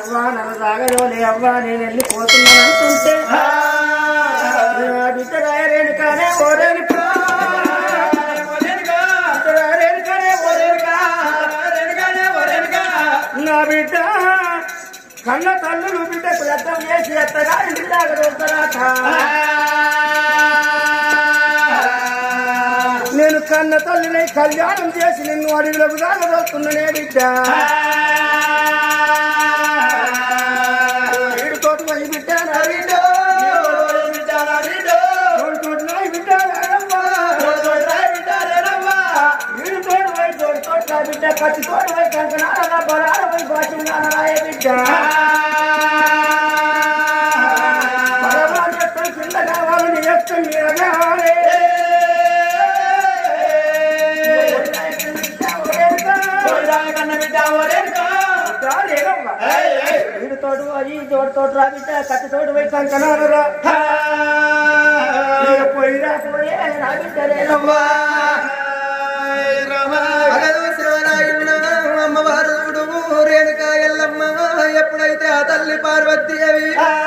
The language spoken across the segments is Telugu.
అవ్వా నన్ను తాగదోలే అవ్వా నేను వెళ్ళిపోతున్నాను అంటుంటే నా బిడ్డ రాయరేను కానే ఓరేనుకా రాయరేనుకానే ఓరేనుకా నా బిడ్డ కన్న తల్లులు బిడ్డకు రక్తం చేసి ఎత్తగా ఇంటికి దాకా దొరుకుతారాట నేను కన్న తల్లిని కళ్యాణం చేసి నిన్ను అడవిలోకి దాకా దొరుకుతున్నానే బిడ్డ ఏడు తోటి పోయి బిడ్డ నా బిడ్డ తోడు తోటి నాయి బిడ్డ నాయనమ్మ. ఏడు తోడు పోయి తోడు తోటి నా బిడ్డ కత్తి తోడు పోయి కంకణాల బలాల పోయి బాచున్నాను రాయ బిడ్డ పరమాత్మ కింద కావాలని ఎత్తు మీద కావాలి వీడు తోడు ఈ తోడు తోడు రా బిడ్డ కత్తి తోడు పోయి కంకణాలు రా ఇక పోయిరా పోయే నా బిడ్డ రేనవ్వా అగదు శివనాయుడు అమ్మవారు రేణుక ఎల్లమ్మ ఎప్పుడైతే ఆ తల్లి పార్వతీదేవి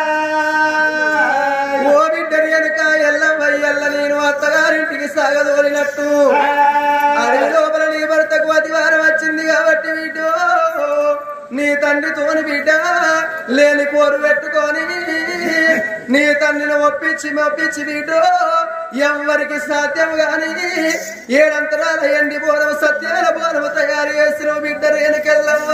ఓ బిడ్డ రేణుక ఎల్లమ్మ ఎల్ల నేను అత్తగారింటికి సాగదోలినట్టు అడవి లోపల నీ భర్తకు అతివారం వచ్చింది కాబట్టి వీడు నీ తండ్రితోని బిడ్డ లేని పోరు పెట్టుకొని నీ తండ్రిని ఒప్పించి మెప్పించి వీడు ఎవరికి సాధ్యం గాని ఏడంతరాల ఎండి బోధం సత్యాల బోధం తయారు చేసిన బిడ్డ రేణుకెళ్ళమ్మ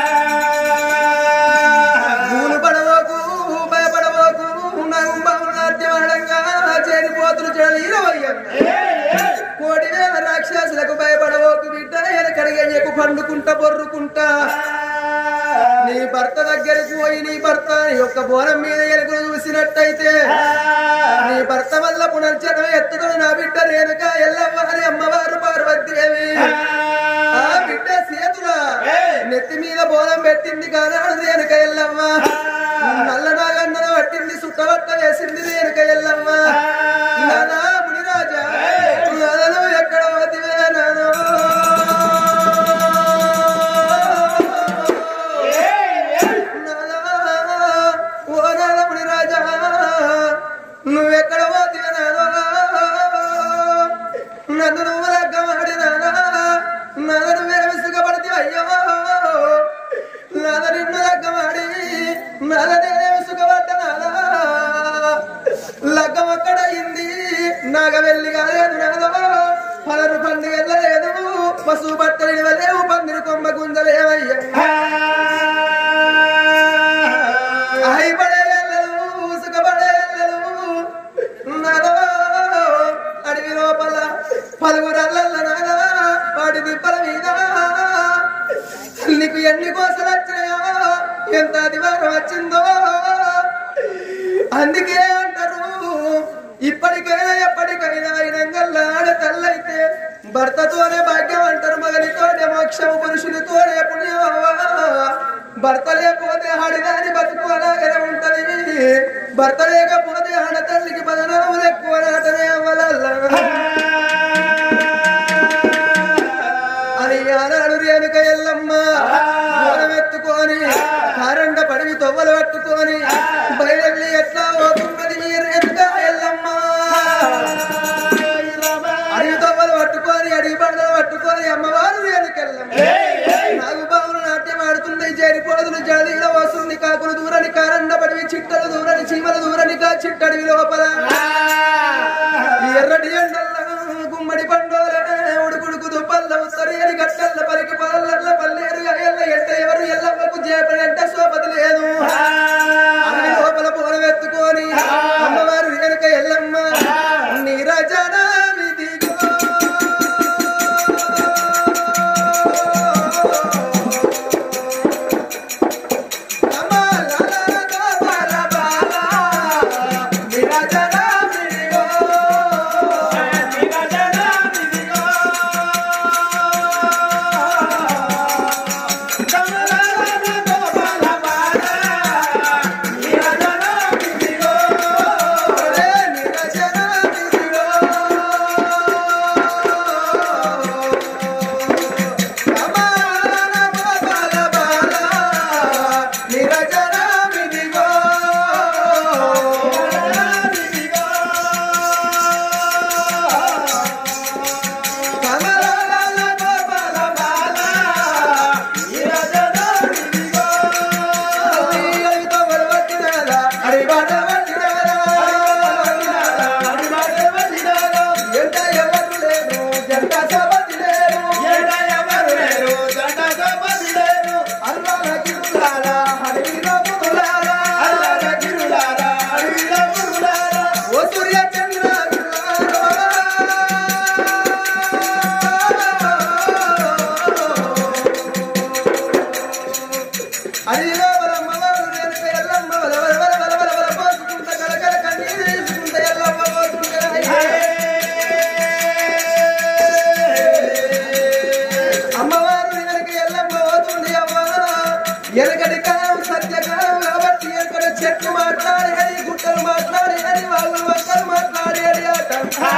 పూలు పడవకు భయపడవకు నగుంబాబు నాట్యం ఆడంగా చేరిపోతులు చెడలీరవయ్య కోటి వేల రాక్షసులకు భయపడవోకు బిడ్డ ఎనకడిగయ్యకు పండుకుంటా బొర్రుకుంటా నీ భర్త దగ్గరికి పోయి నీ భర్త నీ యొక్క బోనం మీద ఎలుగులు చూసినట్టయితే నీ భర్త వల్ల పునర్జన్మ ఎత్తుడు నా బిడ్డ రేణుక ఎల్లవ్వ అని అమ్మవారు పార్వతీదేవి ఆ బిడ్డ సేతుల నెత్తి మీద బోనం పెట్టింది కానాడు రేణుక ఎల్లమ్మ నల్ల నాగన్నన పట్టింది సుట్టబట్ట వేసింది రేణుక ఎల్లమ్మ నానా మునిరాజా నాదను ఎక్కడ వదివే నానో ఓరాలముని రాజా నువ్వెక్కడ పోతినానో నన్ను నువ్వు లగ్గమాడినానా నన్ను నువ్వే విసుగపడితే అయ్యో నాద నిన్ను లగ్గమాడి నాద నేనే విసుగపడ్డనాదా లగ్గం అక్కడయింది నాగ వెళ్ళి కాలేదు నాదో పలరు పండుగ వెళ్ళలేదు పశువు బట్టలు ఇవ్వలేవు పందిరి కొమ్మ గుంజలేవయ్యా అయిపడే ఎల్లలు ఉసుకబడే ఎల్లలు నాదో అడవి లోపల పలువురల్ల నాదా వాడి దిబ్బల మీద నీకు ఎన్ని కోసలు వచ్చినాయో ఎంత అధివారం వచ్చిందో అందుకే అంటారు ఇప్పటికైనా ఎప్పటికైనా అయినంగల్లా ఆడ తల్లైతే భర్తతోనే భాగ్యం అంటారు మగనితోనే మోక్షము పురుషునితోనే పుణ్యం అవ్వా భర్త లేకపోతే ఆడిదాని బతుకు అలాగనే ఉంటది భర్త లేకపోతే ఆడ తల్లికి బదనాములు ఎక్కువ నాటనే అవ్వలల్లా అని ఆనాడు రేణుక ఎల్లమ్మ దూరం ఎత్తుకొని కారండ పడివి తొవ్వలు పట్టుకొని బయలు ఎట్లా పోతున్నది ఈ రేణుక ఎల్లమ్మ అడిగి తొవ్వలు పట్టుకొని అడిగి బండలు పట్టుకొని అమ్మవారు రేణుకెళ్ళమ్మ నాగు బావులు నాట్యం ఆడుతుంది చేరిపోదులు జాలీలో వస్తుంది కాకులు దూరని కారండ పడివి చిట్టలు దూరని చీమలు దూరని కా చిట్టడివి లోపల ఈ ఎర్రటి ఎండల్ల గుమ్మడి పండోలే ఉడుకుడుకు దుబ్బల్ల ఉత్తరేరి గట్టల్ల పలికి పదల్ల పల్లేరు ఎల్ల ఎంట ఎవరు ఎల్లమ్మకు చేపడి ఎంట సోపతి లేదు అన్ని లోపల పూలవెత్తుకొని అమ్మవారు వెనుక ఎల్లమ్మ నీరజన విధిగో అమ్మ లాలా బాలా బాలా, నీరజన అడవిలో వల అమ్మవారు వెనుక ఎల్లమ్మ వల వల వల వల వల వల పోసుకుంట కలకల కన్నీరు తీసుకుంట ఎల్లమ్మ పోతుంటే అమ్మవారు వెనక ఎల్లమ్మ పోతుంది అవ్వ ఎనకటి కాలం సత్యకాలం కాబట్టి ఎక్కడ చెట్లు మాట్లాడేది గుట్టలు మాట్లాడేది వాళ్ళు ఒక్కరు మాట్లాడేది ఆట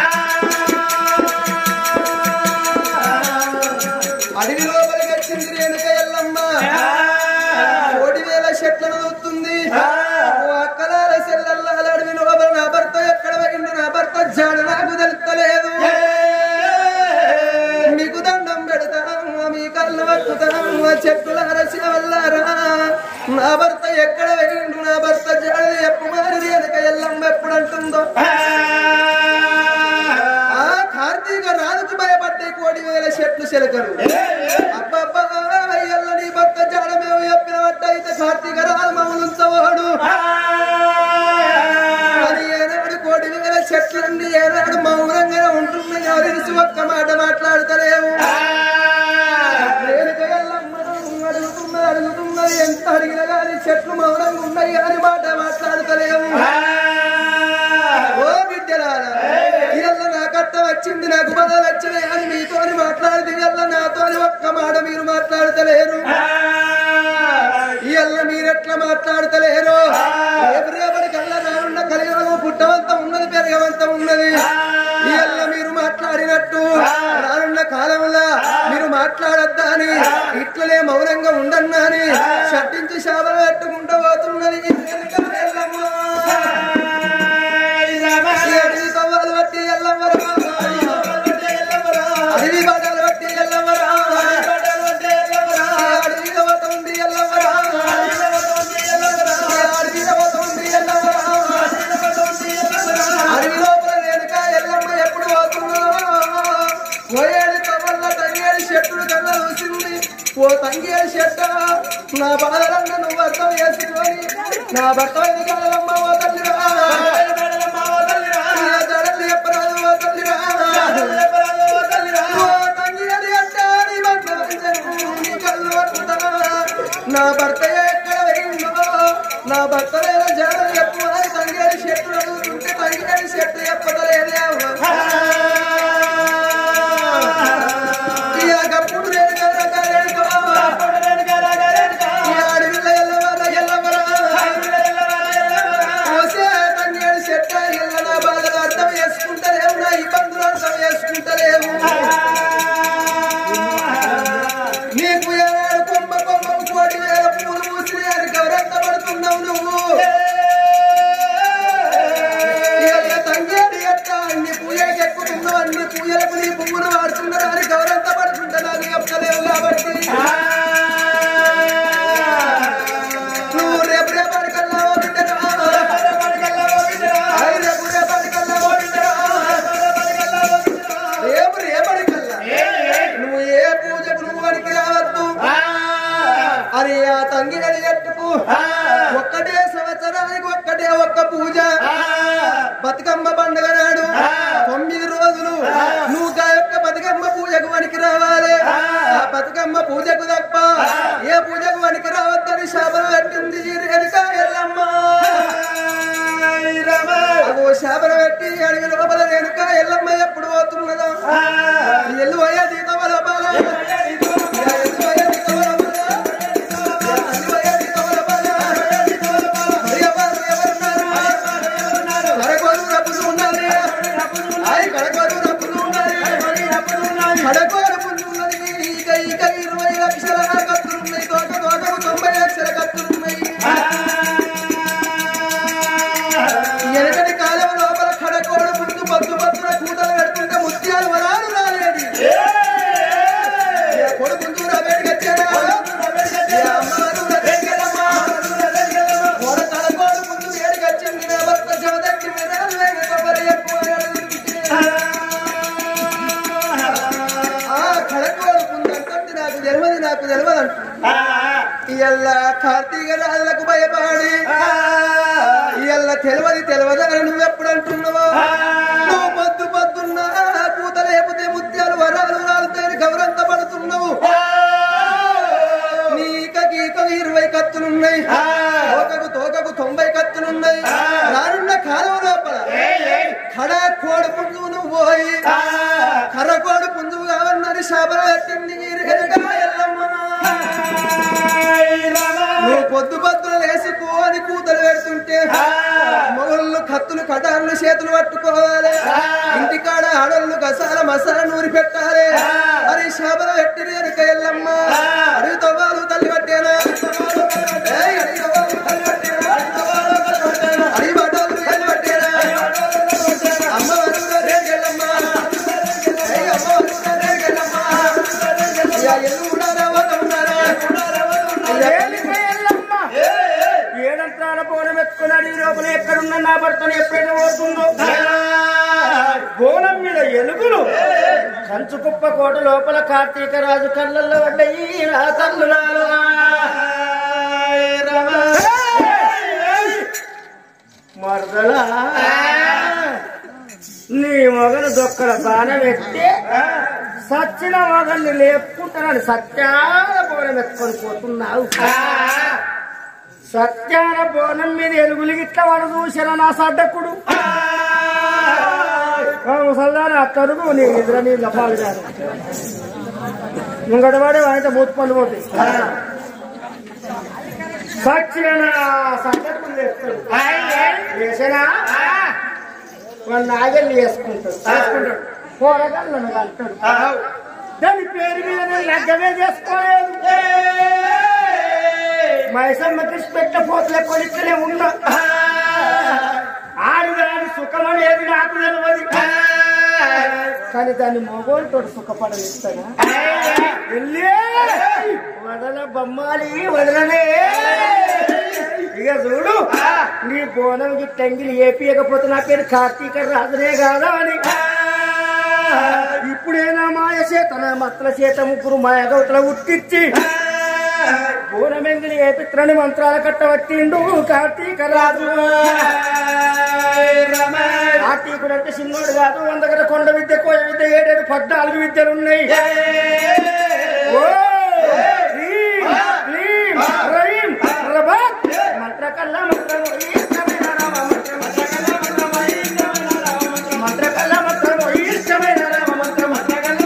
అడవి లోపలికి వచ్చింది రేణుక ఎల్లమ్మ కోటి వేల చెట్లను నవ్వుతుంది ఓ అక్కలాల చెల్లెల్లాల అడవి లోపల నా భర్త ఎక్కడ పోయిండు నా భర్త జాడ నాకు తెలుస్తలేదు మీకు దండం పెడతాం మీ కళ్ళు వక్కుతాం చెట్టుల రసిన వల్లారా నా భర్త ఎక్కడ పోయిండు నా భర్త జాడ ఎప్పుడు మారి రేణుక ఎల్లమ్మ ఎప్పుడు అంటుందో ఆ కార్తీక రాజుకు భయపడ్డే కోటి వేల చెట్లు చెలకరు అబ్బబ్బా ఎల్ల నీ భర్త జాడ మేము చెప్పిన అయితే కార్తీక రాజు మమ్మల్ని ఉంచవాడు అది ఏనాడు కోటి వేల చెట్లన్నీ ఏనాడు మౌనంగా ఉంటున్నాయి ఎవరిసి ఒక్క మాట మాట్లాడతలేవు రేణుక ఎల్లమ్మను అడుగుతున్నది అడుగుతున్నది ఎంత అడిగినా కానీ చెట్లు మౌనంగా ఉన్నాయి అని మాట మాట్లాడతలేవు ఓ బిడ్డలారా ఇళ్ళ నా కట్ట వచ్చింది నాకు బదలు వచ్చినాయి అని మీతోని మాట్లాడితే ఇళ్ళ నాతోని ఒక్క మాట మీరు మాట్లాడతలేరు ఇళ్ళ మీరెట్లా మాట్లాడతలేరు రేపు రేపటి కల్లా రానున్న కలిగడము పుట్టవంత ఉన్నది పెరగవంత ఉన్నది ఇళ్ళ మీరు మాట్లాడినట్టు రానున్న కాలంలో మీరు మాట్లాడొద్దా అని ఇట్లనే మౌనంగా ఉండన్నా అని షట్టించి శాపలు పెట్టుకుంటూ పోతున్నది ఎల్లమ్మ అడవి తవ్వాలు బట్టి ఎల్లమ్మరా అడవి బట్టలు బట్టి ఎల్లమ్మరా అడవి దేవత ఉంది ఎల్లమ్మరా అడవి దేవత ఉంది ఎల్లమ్మరా అడవి లోపల రేణుక ఎల్లమ్మ ఎప్పుడు పోతున్నా పోయేది తవ్వల్ల తంగేడి చెట్టుడు కన్నా చూసింది ఓ తంగేడి చెట్ట నా బాధలన్న నువ్వు అర్థం చేసుకొని నా భర్త ఎదుగాలమ్మ ఓ తల్లిరా నా జడలు చెప్పరాదు ఓ తల్లిరా ఓ తంగేడి అట్టాడి వంట వంచను, నీ కళ్ళు పట్టుతా. నా భర్త ఎక్కడ వెయిందో నా భర్త లేదా జడలు చెప్పు అని తంగేడి చెట్టు అడుగుతుంటే తంగేడి చెట్టు చెప్పదలేదే అవ్వ ఇలాగప్పుడు నేను కనుక రేణుకో. ఈ అడవిలో ఎల్లవరా ఎల్లవరా. ఓసే తంగేడు చెట్ట ఎల్ల నా బాధలు అర్థం చేసుకుంటలేవు నా ఇబ్బందులు అర్థం చేసుకుంటలేవు నీకు ఏనాడు కొమ్మ కొమ్మ కోటి వేల పూలు పూసి అని గౌరవంత పడుతున్నావు నువ్వు ఇక తంగేడు ఎట్ట అన్ని పూజలకు ఎక్కుతున్నావు అన్ని పూజలకు నీ పువ్వులు వాడుతున్నారు అని గౌరవంత పడుతుంటా నాకు చెప్తలేవు కాబట్టి నువ్వు రేపు రేపటికల్లా ఓ బిడ్డరా. ఐ రేపు రేపటికల్లా ఓ బిడ్డరా. రేపు రేపటికల్లా నువ్వు ఏ పూజకు నువ్వు వాడికి రావద్దు అరే ఆ తంగినది ఎట్టుకు ఒక్కటే సంవత్సరానికి ఒక్కటే ఒక్క పూజ బతుకమ్మ పండుగ నాడు తొమ్మిది రోజులు నువ్వు గా యొక్క బతుకమ్మ పూజకు వనికి రావాలి ఆ బతుకమ్మ పూజకు తప్ప ఏ పూజకు వనికి రావద్దని శాపం పెట్టింది ఈ రేణుక ఎల్లమ్మ అగో శాపన పెట్టి అడిగి లోపల రేణుక ఎల్లమ్మ ఎప్పుడు పోతున్నదా ఎల్లు అయ్యా దీతం లోపల ఎల్లు అయ్యా దీతం లోపల. ఎల్లు అయ్యా దీతం లోపల. మరి ఎవరు ఎవరున్నారు? కడకోరు రప్పులు ఉన్నది. ఆయ్ కడకోరు రప్పులు ఉన్నది. కడకోరు పుంజు ఉన్నది. ఈక ఈక ఇరవై లక్షల కత్తులున్నాయి. తోక తోకకు తొంభై లక్షల కత్తులున్నాయి. ఎనకటి కాలం లోపల కడకోడు పుంజు పద్దు పద్దున కూతలు పెడుతుంటే ముత్యాలు వరాలు రాలేదు కొడుకుంటూ నా బయటకు వచ్చాడా ఏ అమ్మవారు నా దగ్గరమ్మా. కొడ కడకోడు పుంజు వేడికి వచ్చింది నా భర్త జమదగ్గి వినాలు వేగ కొబ్బరి ఎక్కువ అడుగుతుంటే. ఆ కడకోడు పుంజు అంటుంది నాకు తెలియదు నాకు తెలియదు అంటుంది ఇయ్యల్ల కార్తీక రాజులకు భయపడి ఇయ్యల్ల తెలియదు తెలియదు అని నువ్వు ఎప్పుడు అంటున్నావో నువ్వు పొద్దు పొద్దున్న పూత లేకపోతే ముత్యాలు వరాలు రాలుతాయని గౌరవంత పడుతున్నావు నీక గీక ఇరవై కత్తులు కత్తులున్నాయి తోకకు తోకకు తొంభై కత్తులున్నాయి రానున్న కాలం లోపల కడ కోడి పుంజును పోయి కర్ర కోడి పుంజువు కావన్నది శాపన పెట్టింది మీరు కనుక ఎల్లమ్మ నువ్వు పొద్దు పొద్దున వేసుకోని కూతలు పెడుతుంటే మొగళ్ళు కత్తులు కటార్లు చేతులు పట్టుకోవాలి ఇంటికాడ ఆడళ్ళు గసాల మసాల నూరి పెట్టాలి మరి శాపన పెట్టిన కనుక ఎల్లమ్మ అడుగు తవ్వాలు తల్లి పట్టేనా ఏయ్, అడవి తవ్వాలు తల్లి పట్టేనా? అడవి బట్టలు తల్లి పట్టేనా? అమ్మ వరుడు రేగెల్లమ్మ. ఏయ్, అమ్మ వరుడు రేగెల్లమ్మ. అయ్యా, ఎల్లు ఉన్నారా, వద్ద ఉన్నారా? ఏడంత్రాల బోనం ఎత్తుకున్నాడు ఈ లోపల ఎక్కడున్న నా భర్తను ఎప్పుడైనా పోతుందో బోనం మీద ఎలుగులు కంచుకుప్ప కోట లోపల కార్తీక రాజు కళ్ళల్లో పడ్డాయి నా కళ్ళులారా. మరదలా నీ మొగను దొక్కల బాణం ఎత్తే సచ్చిన మొగల్ని లేపుకుంటానని సత్యాల బోనం ఎత్తుకొని పోతున్నావు సత్యాన బోనం మీద ఎలుగులు గిట్ల వాడు చూసిన నా సడ్డకుడు ముసల్దాన తరుగు నీ నిద్ర నీళ్ళ పాలుగాను ముంగడవాడే వాడితే మూత పళ్ళు పోతాయి సత్యన సడ్డకుడు లేపుతాడు వేసినా వాడు నాగల్ని వేసుకుంటాడు వేసుకుంటాడు కూరగాయలను కలుతాడు దాని పేరు మీద నేను లగ్గమే చేసుకోలేదు మైసమ్మ కృష్ణ పెట్ట పోతుల కొలిక్కనే ఉన్నా ఆడుదాని సుఖం అనేది నాకు తెలియదు కానీ దాన్ని మొగోళ్ళతో సుఖపడనిస్తానా వెళ్ళి వదల బొమ్మాలి వదలనే ఇక చూడు నీ బోనం టంగిలి ఏపీయకపోతే నా పేరు కార్తీక రాజునే కాదా అని ఇప్పుడేనా మాయ చేత నా మత్ల చేత ముగ్గురు మాయగౌతల ఉట్టిచ్చి బోనమెంగిలి ఏపిత్రని మంత్రాల కట్టవట్టిండు కార్తీక రాజు కార్తీకుడు అంటే చిన్నోడు కాదు వంద గల కొండ విద్య కోయ విద్య ఏడేడు పద్నాలుగు విద్యలు ఉన్నాయి ఓ, హ్రీం, క్లీం, హ్రైం, రభత్. మంత్రకల్లా మంత్రము ఈష్టమైన రామ మంత్రం. మంత్రకల్లా మంత్రము ఈష్టమైన రామ మంత్రం.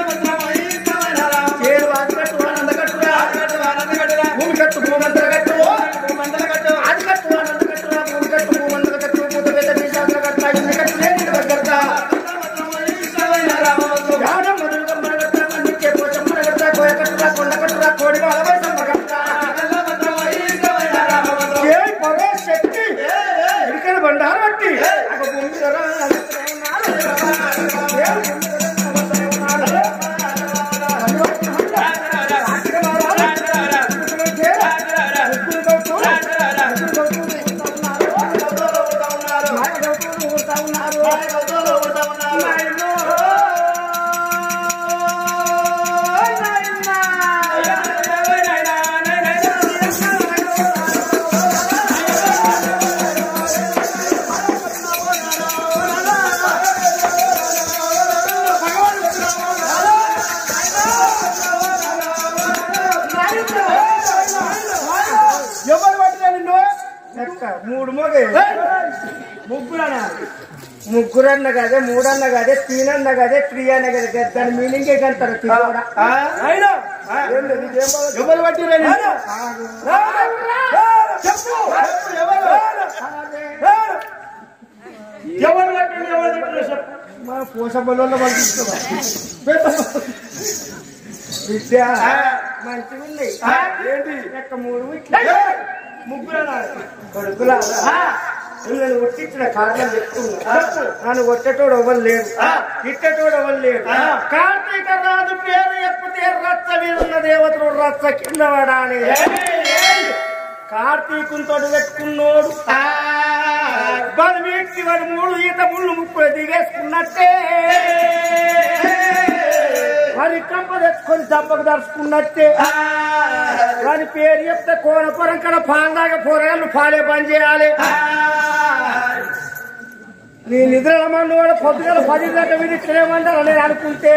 చేరు ఆదికట్టు ఆనందకట్టురా. భూమి కట్టు భూమంతర కట్టు ఆది కట్టు ఆనందకట్టురా. భూమి కట్టు భూమంతర కట్టు పూత పెద్ద నిశాంతర కట్టు ఇన్ని కట్టు లేని దగ్గరత యాడం మొదలు గమ్మన కట్ట పండించే పోచమ్మన కట్ట కోయ కట్టురా కొండ కట్టురా కోడి వాళ్ళ సమ్మ కట్ట జై పరాశక్తి ఇడికల బండారు బట్టి ఒక భూమి ధర ఎవరు పట్టినా నిన్ను లెక్క మూడు మోగే ముగ్గురన్నా ముగ్గురన్న కదే మూడన్న కదే తీనన్న కదే త్రీ అన్న కదే దాని మీనింగ్ కంటారు ఎవరు పట్టిరా నిన్ను? చెప్పు ఎవరు ఎవరు పట్టింది ఎవరు పట్టింది చెప్పు మా పూస బలలో పంపిస్తున్నా విద్య మంచిగా ఉన్నాయి ఏంటి లెక్క మూడు ఇట్లా ముగ్గురు కొడుకులా పిల్లలు కొట్టించిన కారణం చెప్తున్నా నన్ను కొట్టేటోడు ఎవరు లేడు తిట్టేటోడు ఎవరు లేడు కార్తీక రాజు పేరు ఎప్పితే రచ్చ మీద ఉన్న దేవతలు రచ్చ కింద పడాలి కార్తీకునితో పెట్టుకున్నోడు వాడు వీటికి వాడు మూడు ఈత ముళ్ళు ముక్కులు దిగేసుకున్నట్టే వారి కంప తెచ్చుకొని దెబ్బకు దరుచుకున్నట్టే వారి పేరు చెప్తే కోనపురం కడ పాలదాకా పోరగాళ్ళు పాలే పని చేయాలి నీ నిద్రల మందు వాడు పొద్దుగల పది దాకా విధించలేమంటారు నేను అనుకుంటే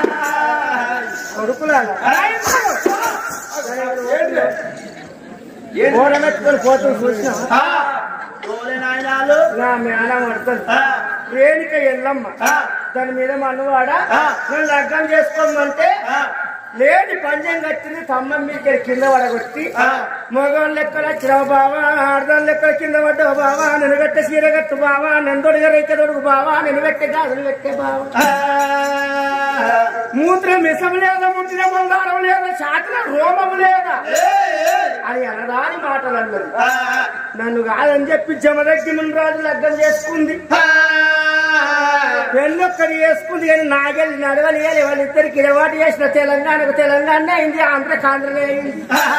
కొడుకులా ఓడమెత్తుకొని పోతూ చూసిన ఆ, ఓరే నాయనాలు నా మేడం పడుతుంది ఆ, రేణుక ఎల్లమ్మ ఆ, దాని మీద మనవాడ ఆ. నేను లగ్గం చేసుకోమంటే ఆ, లేని పంచం కట్టింది తమ్మం మీకు కింద పడగొట్టి ఆ. మగవాళ్ళ లెక్కల చిరావు బావా ఆడదాని లెక్కల కింద పడ్డావు బావా నేను కట్టే సీర కట్టు బావా నెందొడిగా రైక దొడుగు బావా నేను పెట్టే గాజులు పెట్టే బావా ఆ, మూత్రం మిసం లేదా ముట్టిన మందారం లేదా చాటిన రోమం లేదా ఏయ్, ఏయ్, అని అనరాని మాటలు అన్నది ఆ, నన్ను కాదని చెప్పి జమదగ్గి రాజు లగ్గం చేసుకుంది ఆ, పెళ్ళొక్కడి చేసుకుంది కానీ నాగలి నడవలేయాలి వాళ్ళిద్దరికి ఇరవాటు చేసిన తెలంగాణకు తెలంగాణ అయింది ఆంధ్రకి ఆంధ్రనే అయింది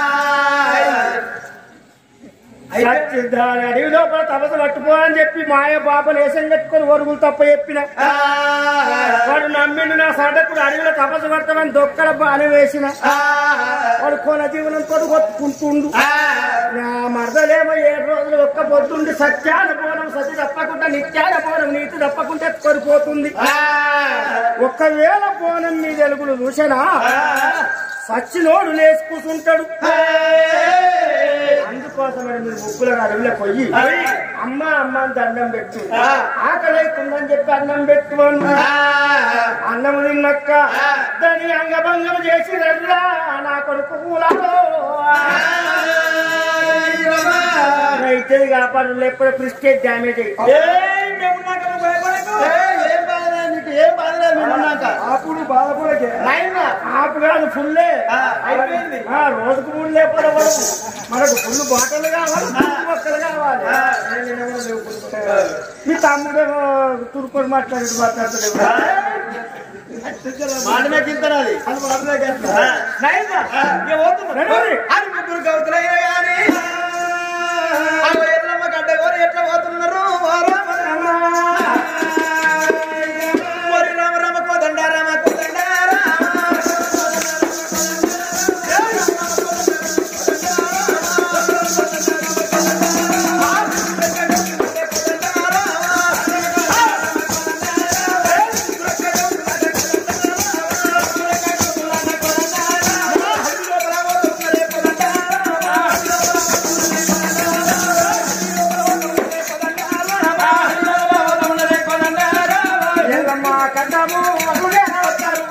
సత్యదాని అడవి లోపల తపస్సు పట్టుకోవాలని చెప్పి మాయ పాపలు వేసం కట్టుకొని ఒరుగులు తప్ప చెప్పిన ఆ, వాడు నమ్మిండు నా సడకుడు అడవిలో తపస్సు పడతామని దొక్కల బాణం వేసిన ఆ, వాడు కొన జీవనంతో కొట్టుకుంటుండు ఆ, నా మరదలేమో ఏడు రోజులు ఒక్క పొద్దుండి సత్యాన పోనం సతి తప్పకుండా నిత్యాన పోనం నీతి తప్పకుండా కొరిపోతుంది ఆ, ఒక్కవేళ పోనం మీ వెలుగులు చూసినా సచ్చినోడు లేచి కూర్చుంటాడు అందుకోసమని మీరు ముగ్గుల అడవిలో పోయి అవి. అమ్మ అమ్మ అని దండం పెట్టు ఆ. ఆకలి అవుతుందని చెప్పి అన్నం పెట్టుకోను అన్నం తిన్నక్క దాని అంగభంగం చేసి రద్దా నా కొడుకు కూలాలో అయితే కాపాడు లేకపోతే ప్రిస్టేజ్ డ్యామేజ్ అయితే ఏయ్, మేము ఉన్నాక నువ్వు భయపడకు. ఏయ్, ఏం బాధలేదు నీకు, ఏం బాధలేదు మేము ఉన్నాక. అప్పుడు బాధపడకే నాయనా ఆపు కాదు ఫుల్లే ఆ, అయిపోయింది. ఆ, రోజుకు మూడు లేకపోతే వరకు మనకు ఫుల్ బాటలు కావాలి ఫుల్ మొక్కలు కావాలి ఆ. నేనేమో లేవు కొనుక్కుంటా. మీ తమ్ముడేమో తురుకొని మాట్లాడి మాట్లాడతాడు మాటమే చింతన అది. అది మాటలే కాదు. ఆ. నాయనా, ఇక పోతున్నా. నడవండి. అది ముగ్గురు కవుతులైన గాని. అగో ఎల్లమ్మ గడ్డ కోరి ఎట్లా పోతున్నారు ఓ రామ రామ. ఓరి రామ రామ కోదండ రామ కోదండ రామ. ఎల్లమ్మ కడ్డము వరుడే అవతారు.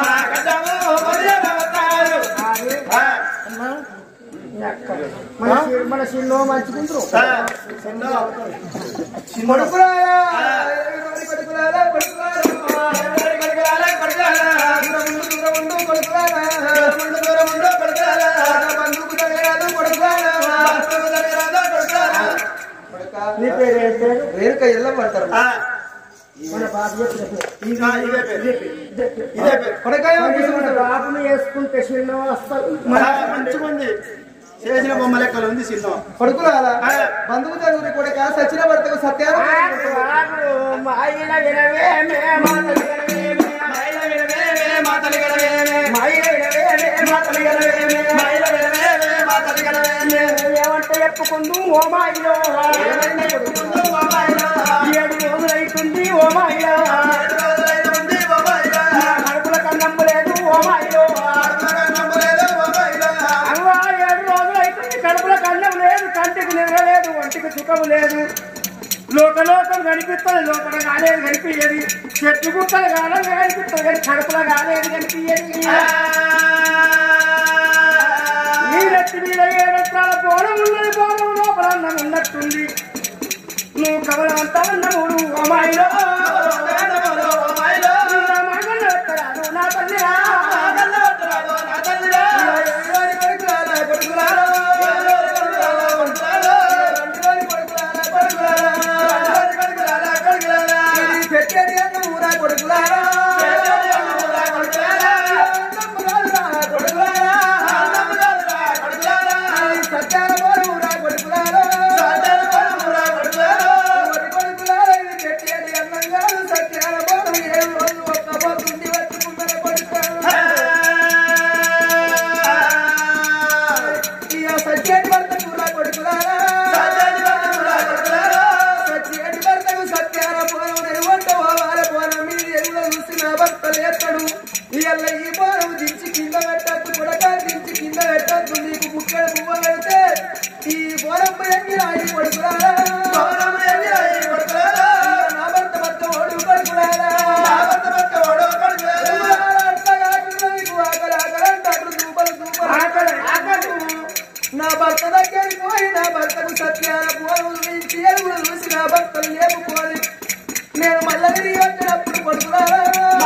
అది. అమ్మా, ఈ అక్క. మన సి- మన సిన్నో మంచుకుంటారు కొడుకులారా, కొడుకులారా, కొడుకులారా. దూరం ఉండు, కొడుకులారా. నా బంధువుకు తగరాదు, కొడుకులారా. కొడుకా, నీ పేరు ఏం పేరు రేణుక ఎల్లమ్మ అంటారు మన బాబు చెప్పిన పేరు. ఇదే పేరు. కొడకాయ మరి మన బాబుని వేసుకుంటే చిన్న వస్తారు మంచిగా ఉంది చేసిన బొమ్మ లెక్కలు ఉంది సినిమా కొడుకులారా బంధువు తగురి కొడుక సచిన భర్తకు సత్యాలు మాయిల వినవేమే మాతలి వినవేమే మాయిల వినవేమే మాతలి వినవేమే మాయిల వినవేమే మాతలి వినవేమే మాయిల వినవేమే మాతలి వినవేమే ఏమంటే చెప్పుకుందు ఓ మాయిలో ఏమంటే చెప్పుకుందు ఓ మాయిలో ఏడు రోజులు అవుతుంది ఓ మాయిలో నా కడుపుల కన్నమ్ము లేదు ఓ మాయిలో అవ్వా ఏడు రోజులు అవుతుంది కడుపుల కన్నం లేదు కంటికి నిద్ర లేదు ఒంటికి సుఖం లేదు లోకలోకం కనిపిస్తుంది లోపల కాలేదు కనిపించేది చెట్టు గుట్టలు కాలేదు కనిపిస్తుంది కానీ కడుపులో కాలేదు కనిపించేది ఈ నెత్తి మీద ఏ రత్నాల బోనం ఉన్నది బోనం లోపల అన్నం ఉన్నట్టుంది నువ్వు కమలం అంతా ఉన్నముడు అమ్మాయిలో నా తల్లిరా పెట్టేది అన్న ఊరా కొడుకులారా సత్యాల పోరు ఊరా కొడుకులారా ఒరి కొడుకులారా ఇది పెట్టేది అన్నం కాదు సత్యాల పోరు ఏడు రోజులు ఒక్క పొద్దుండి వచ్చుకున్న కొడుకులారా బోరమ్మ ఎంగి ఆడి కొడుకురారా నా భర్త భర్త ఓడు కొడుకురారా నా భర్త దగ్గరికి పోయి నా భర్తకు సత్యాల పూర్వం నుంచి ఎలుగులు చూసి నా భర్తను లేపుకోని నేను మళ్ళీ తిరిగి వచ్చినప్పుడు కొడుకురారా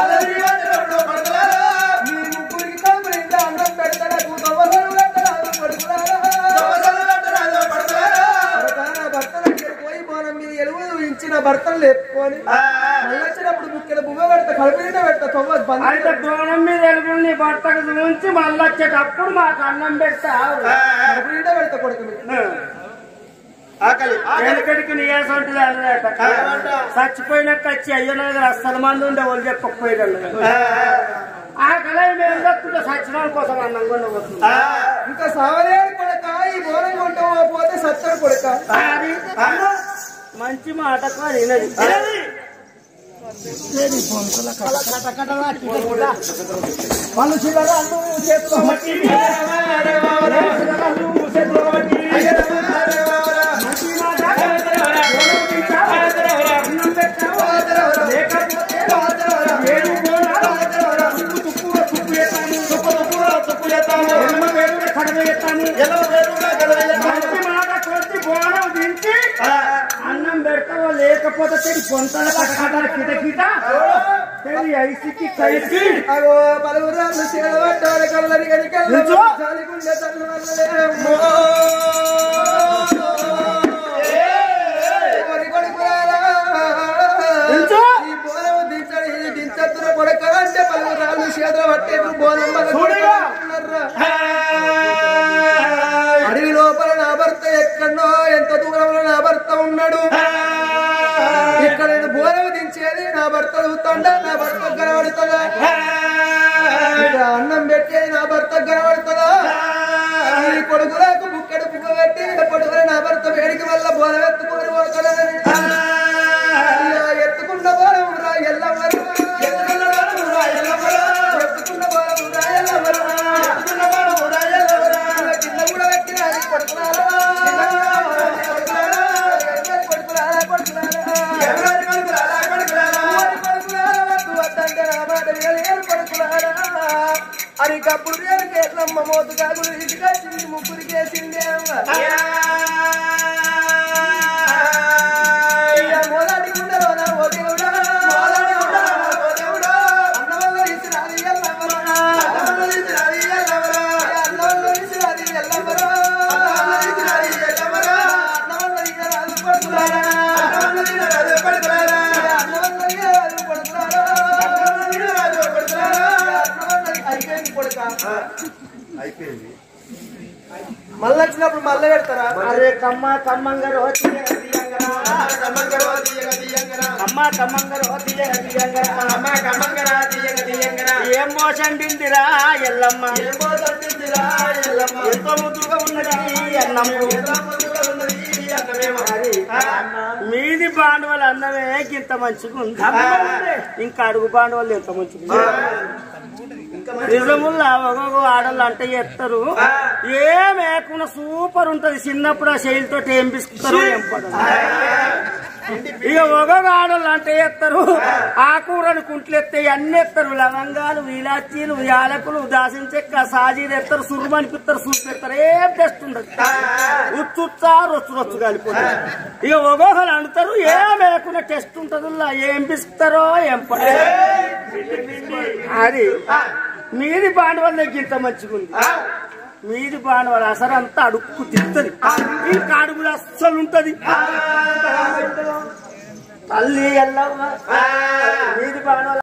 మీ ముగ్గురికి తమ్ముడింత అన్నం పెడతాడు తొవ్వలు పెట్టరాదు కొడుకురారా నా భర్త దగ్గర పోయి బోనం మీద ఎలుగు చూపించి నా భర్తను లేపుకొని మళ్ళీ వచ్చినప్పుడు ముక్కలు బువ్వ పెడతా కడుపు నిండా పెడతా తొవ్వ బంద్ అయితే బోనం మీద ఎలుగులు నీ భర్తకు చూంచి మళ్ళీ వచ్చేటప్పుడు మాకు అన్నం పెడతావు కడుపు నిండా పెడతా కొడుకు మీకు. ఆకలి వెనకడికి నీ వేసంటుంది అన్నదట చచ్చిపోయినాక వచ్చి అయ్యో నా దగ్గర అస్సలు మంది ఉండే వాళ్ళు చెప్పకపోయారు ఆ కళ మేము దక్కుంటే సచ్చినాల కోసం అన్నం కూడా పోతుంది ఇంకా సావలేడు కొడక ఈ బోనం కొంటావు పోతే సత్తాడు కొడక అది మంచి మాట వినది వాళ్ళు చిల్లర అన్ను చేసుకోమట్టి అన్నం పెడతావో లేకపోతే తెరి పొంతల కటకట కిటకిట తెరి ఐసికి కైసి అగో పలువురాళ్ళు చేదబట్టారు కళ్ళని కనికెళ్ళ నిల్చో. చాలిగుండె తల్లి వల్లలేమో. ఎవరి కొడుకురారా? నిల్చో. ఈ బోనం దించడు, ఇది దించొద్దురా కొడక అంటే పలువురాళ్ళు చేతులు పట్టేప్పుడు బోనం మన చూడుగా. కొడుకున్నారా? అడవి లోపల నా భర్త ఎక్కడో ఎంత దూరంలో నా భర్త ఉన్నాడు ఇక్కడ నేను బోనం దించేది నా భర్త చూస్తుండ నా భర్త కనబడుతుందా ఇక్కడ అన్నం పెట్టేది నా భర్త కనబడుతుందా ఈ కొడుకులకు బుక్కెడు పువ్వ పెట్టి పొడుగున నా భర్త వేడికి వల్ల బోనం ఎత్తుకొని పోతానని ఇలా ఎత్తుకున్న బోనం రా ఎల్లమ్మరా ఎత్తుకున్న బోనం రా ఎల్లమ్మరా ఎత్తుకున్న బోనం రా ఎల్లమ్మరా ఎత్తుకున్న బోనం రా ఎల్లమ్మరా ఇలా కింద కూడా పెట్టి అది కొడుకులారా కొడుకులారా కొడుకులారా కొడుకులారా ఎవరి కొడుకులారా కొడుకులారా ఎవరి కొడుకులారా వద్దు వద్దంటే నా మాట వినలేరు కొడుకులారా అని కప్పుడు రేరుకి ఎల్లమ్మ మోతు కాకులు ఇటుకొచ్చింది ముగ్గురికి వేసింది మొదటి గుండెలో నా ఓ దేవుడా మొదటి గుండెలో నా ఓ దేవుడా అన్నవల్ల ఇసిరాది ఎల్లమ్మరా అన్నవల్ల ఇసిరాది ఎల్లమ్మరా అన్నవల్ల ఇసిరాది ఎల్లమ్మరా అన్నవల్ల ఇసిరాది ఎల్లమ్మరా అన్నవల్ల ఇసిరాది పడుకులారా అన్నవల్ల ఇసిరాది పడుకులారా అన్నవల్ల ఇసిరాది పడుకులారా అన్నవల్ల ఇసిరాది పడుకులారా అన్నవల్ల అయిపోయింది కొడుకా అయిపోయింది మళ్ళీ వచ్చినప్పుడు మళ్ళీ పెడతారా అరే కమ్మ కమ్మంగరు కమ్మ కమ్మంగరు ఏం మోసండిందిరా ఎల్లమ్మ ఎంతో ముద్దుగా ఉన్నది అన్నము అది మీది బాండవాళ్ళు అన్నమే ఇంత మంచిగా ఉంది ఇంకా అడుగు బాండవాళ్ళు ఎంత మంచిగా ఉంది. నిజముల్లా ఒక్కొక్క ఆడళ్ళు అంటే చేస్తారు ఏం లేకుండా సూపర్ ఉంటది చిన్నప్పుడు ఆ శైలితో ఏం పిసుకుతారు ఏం పడదు ఇక ఒక్కొక్క ఆడళ్ళు అంటే చేస్తారు ఆకూరని కుంట్లు ఎత్తాయి అన్ని ఎత్తారు లవంగాలు ఇలాచీలు యాలకులు దాసిన చెక్క సాజీలు ఎత్తారు సురుమనిపిస్తారు సూపు పెడతారు ఏం టెస్ట్ ఉండదు ఉచ్చుచ్చా రొచ్చు రొచ్చు కలిపోతారు ఇక ఒక్కొక్కరు అంటారు ఏం లేకుండా టెస్ట్ ఉంటది ఏం పిసుకుతారో ఏం పడదు అది మీది బాండవల్ల ఇంత మంచిగా ఉంది మీది బాండవల్ల అసలు అంతా అడుక్కు తిరుగుతుంది ఇంకా అడుగులు అస్సలు ఉంటది తల్లి ఎల్లవ్వ మీది బాండవల్ల